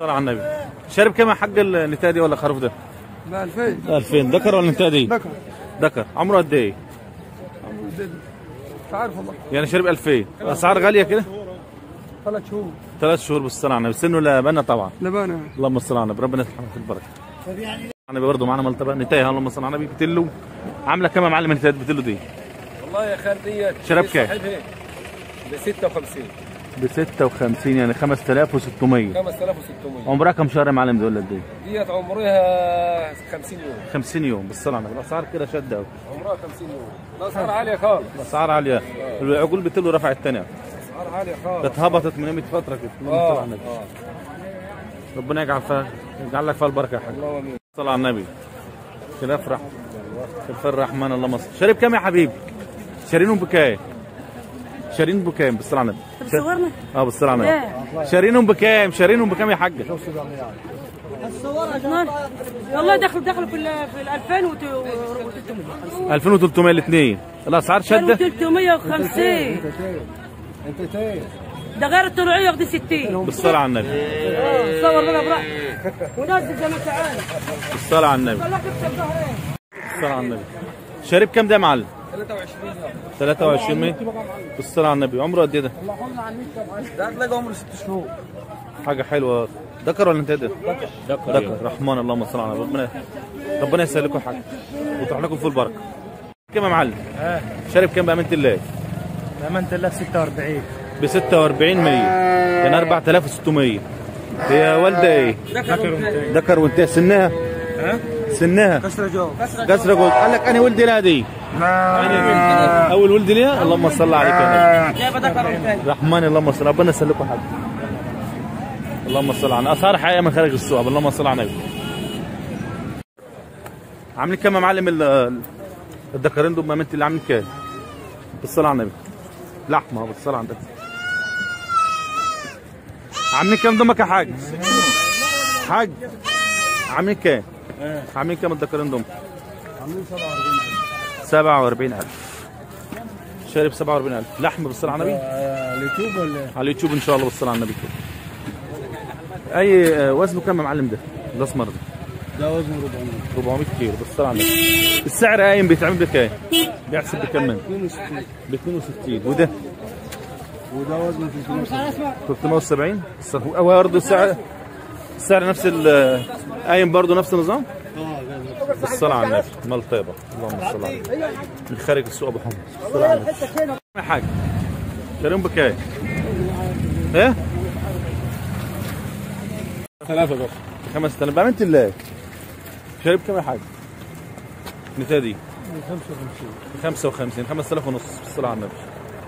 صلى على النبي شارب كام يا حاج النتايه دي ولا الخروف ده؟ ب 2000 2000 ذكر ولا نتايه دي؟ ذكر ذكر عمره قد ايه؟ مش عارف والله يعني شارب 2000 اسعار غاليه كده؟ ثلاث شهور ثلاث شهور بالصلاه على النبي سنه لبنا طبعا لبانه اللهم صل على النبي ربنا يسلمك في البركه النبي برضه معانا ملطبه نتايه اللهم صل على النبي بتلو عامله كام يا معلم النتايه بتلو دي؟ والله يا خال ديت شراب كام؟ ب 56 ب 56 يعني 5600 5600 عمرها كم شهر يا معلم دول قد ايه؟ ديت عمرها 50 يوم 50 يوم بالصلاه على النبي الاسعار كده شده قوي عمرها 50 يوم الاسعار عاليه خالص الاسعار عاليه العقول بتلو رفعت تاني اسعار عاليه خالص كانت هبطت من قيمه فتره كده اللهم صل على النبي اه ربنا يجعل فيها يجعل لك فيها البركه يا حاج الله امين صل على النبي كده افرح في الرحمن اللهم صل شارب كام يا حبيبي؟ شارينهم بكام؟ شارين بكام بالصلاه على النبي؟ طب صورنا اه بالصلاه على النبي شارينهم بكام؟ شارينهم بكام يا حاجه؟ والله دخلوا دخلوا في ال في ال 2300 2300 الاثنين الاسعار شده 2350 ده غير الطلوعيه واخدين 60 بالصلاه على النبي اه صور بقى براحتك ونزل زي ما انت عارف بالصلاه على النبي والله كنت ظهرين بالصلاه على النبي شارب كام ده يا معلم؟ 23 مية بالصلاه على النبي عمره قد ايه ده؟ ده هتلاقي عمره ست شهور حاجه حلوه ذكر ولا انت ده؟ ذكر ذكر رحمن اللهم صل على النبي. ربنا ربنا يسهل لكم حاجه ويطرح لكم في البركه كام يا معلم؟ شارب كام بامانه الله؟ بامانه الله 46 ب 46 100 يعني 4600 هي والده ايه؟ ذكر وانت سنها؟ سنها كسر جو كسر قلت قال لك انا ولدي لها دي اول ولد ليها اللهم صل عليك يا نبي رحمن اللهم صل ربنا يسلكوا حاجه اللهم صل على اسعار حقيقه من خارج السوق اللهم صل على النبي عاملين كام يا معلم ال- الدكرين دول ما انت اللي عاملين كام بالصلاه على النبي لحمه بالصلاه على النبي عاملين كام دمك يا حاج حاج عاملين كام عاملين كام الدكرين دول عاملين 47 47000 شارب 47000 لحم بالصلاه على النبي اليوتيوب ولا على اليوتيوب ان شاء الله بالصلاه على النبي كده اي آه، وزنه كام يا معلم ده الاسمر ده ده وزنه 400 400 كيلو بالصلاه على النبي السعر قايم بيتعمل بكام بيحسب بكام من 62 ب 62 وده وده وزنه 370 370 الس- هو برضه السعر السعر نفس ال- قايم برضه نفس النظام اه بالصلاه على النبي مال طيبه اللهم صل على النبي من خارج السوق ابو حمص بالصلاه على النبي يا حاج شاريهم بكام ايه ثلاثة بس 5000 بأمانة الله شارب كام يا حاج؟ نتا دي 55 55 5000 ونص بالصلاة على النبي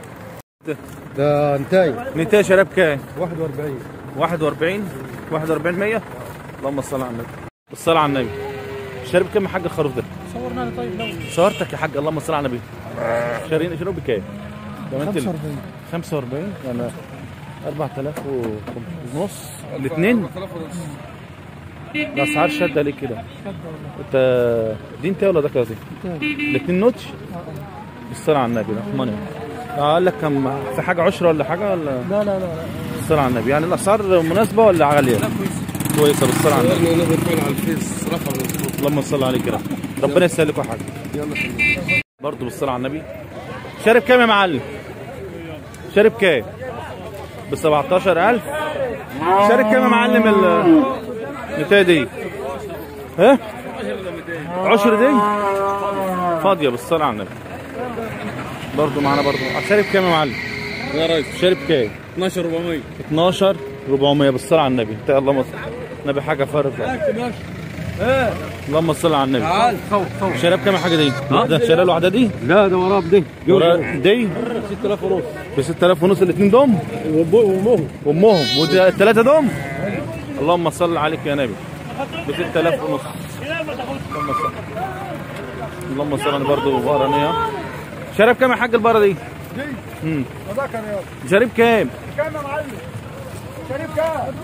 ده انتاي نتا شارب كام؟ 41 41 41 100 اللهم صل على النبي بالصلاة على النبي شارب كام يا حاج الخروف ده؟ صورنا طيب لو صورتك يا حاج اللهم صل على النبي شارين شارب بكام؟ بأمانة الله 45 45 يعني 4000 ونص الاثنين الاسعار شاده ليه كده انت دي انت ولا ده كده دي الاثنين نوتش بالصلاه على النبي رحمن اه قال لك كم في حاجه عشره ولا حاجه ولا لا لا لا لا بالصلاه على النبي يعني الاسعار مناسبه ولا عاليه كويسه بالصلاه على النبي انا بدخل على الفيس رفع مظبوط اللهم صل عليك يا رب ربنا يسهل لكم حاجه برضه بالصلاه على النبي شارب كام يا معلم شارب كام ب 17000 شارب كام يا معلم ال البتاع دي ها عشر دي فاضيه بالصلاه على النبي برضه معانا برضه شارب كام يا معلم يا ريس شارب كام 12 400 12 400 بالصلاه على النبي انت اللهم صل النبي حاجه فرق اللهم صل على النبي تعال خوف خوف شارب كام حاجه دي؟ واحده شارب الواحده دي؟ لا ده وراه بدي ورا- دي 6000 ونص ب 6000 ونص الاثنين دوم وامهم وامهم والثلاثه دوم اللهم صل عليك يا نبي ب 6000 ونص اللهم صل اللهم صل انا برضه بقرانيه شارب كام يا حاج البقره دي؟ امم ده كان يا شارب كام؟ كام يا معلم شريف كام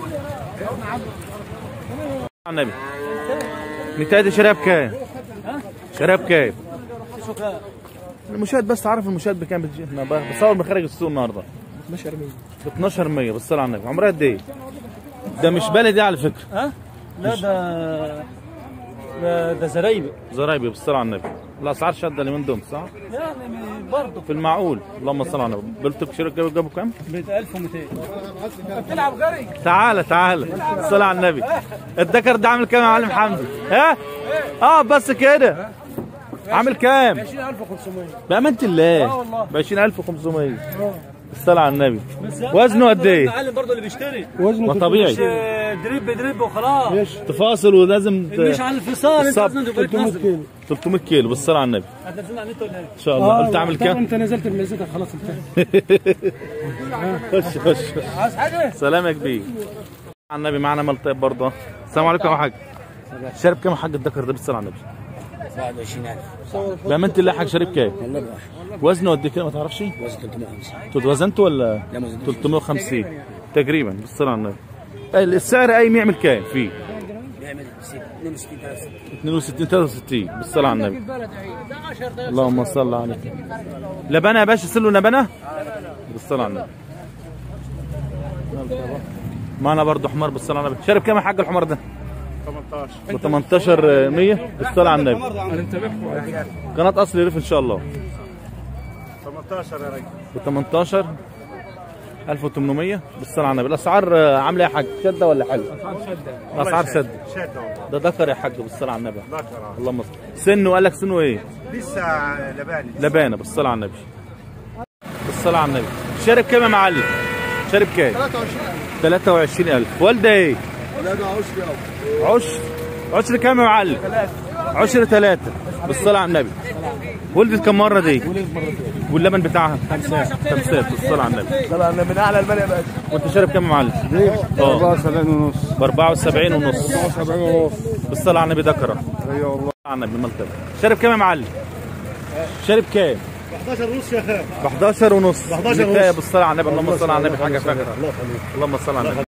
على النبي نتادي شراب كام؟ شراب كام؟ المشاهد بس عارف المشاهد بكام بتجي انا ب- بصور من خارج السوق النهارده 12 مين ب 12 100 بالصلاه على النبي عمرها قد ايه؟ ده مش بلدي على فكره ها لا ده ده ده زرايبي زرايبي بالصلاه على النبي الاسعار شاده اليومين دول صح يعني برضه في المعقول اللهم صل على النبي قلت شركه جابوا جابوا كام ب 1200 بتلعب جري تعالى تعالى صل على النبي الدكر ده عامل كام يا معلم حمدي ها اه بس كده عامل كام 20500 بأمانة الله والله. ب 20500 الصلاة على النبي وزنه قد ايه؟ المعلم برضه اللي بيشتري ما طبيعي مش دريب دريب وخلاص تفاصل ولازم ت- مش على الفصال انت الصب. لازم تبقى تنزل 300 كيلو بالصلاة على النبي هتنزل على النت ولا ايه؟ ان شاء الله قلت اعمل كام؟ انت نزلت من لذتك خلاص انتهى خش خش خش. عايز حاجه؟ سلام يا كبير على النبي معانا مال طيب برضه السلام عليكم يا حاج شارب كام يا حاج الدكر ده بالصلاة على النبي 21000 بأمانة الله يا حاج شارب كام؟ والله بقى وزنه قد كده ما تعرفش؟ وزن 350 انت وزنته ولا لا ما زلت 350 تقريبا بالصلاة على النبي السعر قايم يعمل كام فيه؟ بيعمل 62 62 63 بالصلاة على النبي اللهم صل على النبي لبنة يا باشا سلوا لبنة بالصلاة على النبي معنا برضه حمار بالصلاة على النبي شارب كام يا حاج الحمار ده؟ 18 ب 18 100 بالصلاة على النبي قناة أصل ريف إن شاء الله 18 يا راجل ب 18 1800 بالصلاة على النبي الأسعار آه، عاملة إيه يا حاج شدة ولا حلوة؟ الأسعار شدة شاده ده ذكر يا حاج بالصلاة على النبي اللهم صل سنه قال لك سنه ايه؟ لسه لباني لبانه بالصلاة على النبي بالصلاة على النبي شارب كام يا معلم؟ شارب كام؟ 23000 والده ايه؟ لا ده عشري عشر عشر كام يا معلم؟ عشر ثلاثة بالصلاة على النبي ولدت كم مرة دي؟ واللبن بتاعها؟ خمسات خمسات بالصلاة على النبي طبعا من اعلى المال يا باشا وانت شارب كام يا معلم؟ اه 74 ونص ب 74 ونص 70 ونص بالصلاة على النبي ذكرى ايوه والله على النبي مالك شارب كام يا معلم؟ شارب كام؟ 11 ونص يا خالد ب 11 ونص 11 ونص. نتاية بالصلاة على النبي اللهم صل على النبي حاجة فاكرة الله يخليك اللهم صل على النبي